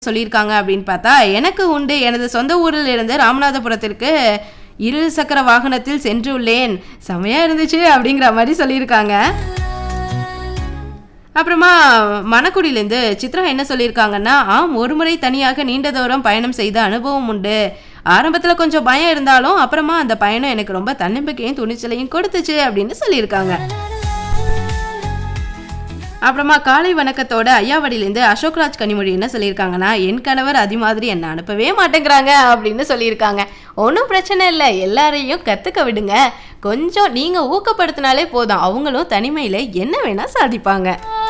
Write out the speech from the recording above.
சொல்லியிருக்காங்க அப்படின்னு பார்த்தா எனக்கு உண்டு எனது சொந்த ஊரில் இருந்து ராமநாதபுரத்திற்கு இரு சக்கர வாகனத்தில் சென்றுள்ளேன் செமையா இருந்துச்சு அப்படிங்கிற மாதிரி சொல்லியிருக்காங்க அப்புறமா மணக்குடியிலேருந்து சித்ரா என்ன சொல்லியிருக்காங்கன்னா ஆம் ஒரு முறை தனியாக நீண்ட தூரம் பயணம் செய்த அனுபவம் உண்டு ஆரம்பத்தில் கொஞ்சம் பயம் இருந்தாலும் அப்புறமா அந்த பயணம் எனக்கு ரொம்ப தன்னம்பிக்கையும் துணிச்சலையும் கொடுத்துச்சு அப்படின்னு சொல்லியிருக்காங்க அப்புறமா காலை வணக்கத்தோட ஐயாவடியிலேருந்து அசோக்ராஜ் கனிமொழி என்ன சொல்லியிருக்காங்கன்னா என் கணவர் அது மாதிரி என்ன அனுப்பவே மாட்டேங்கிறாங்க அப்படின்னு சொல்லியிருக்காங்க ஒன்றும் பிரச்சனை இல்லை எல்லாரையும் கற்றுக்க விடுங்க கொஞ்சம் நீங்கள் ஊக்கப்படுத்தினாலே போதும் அவங்களும் தனிமையில் என்ன வேணால் சாதிப்பாங்க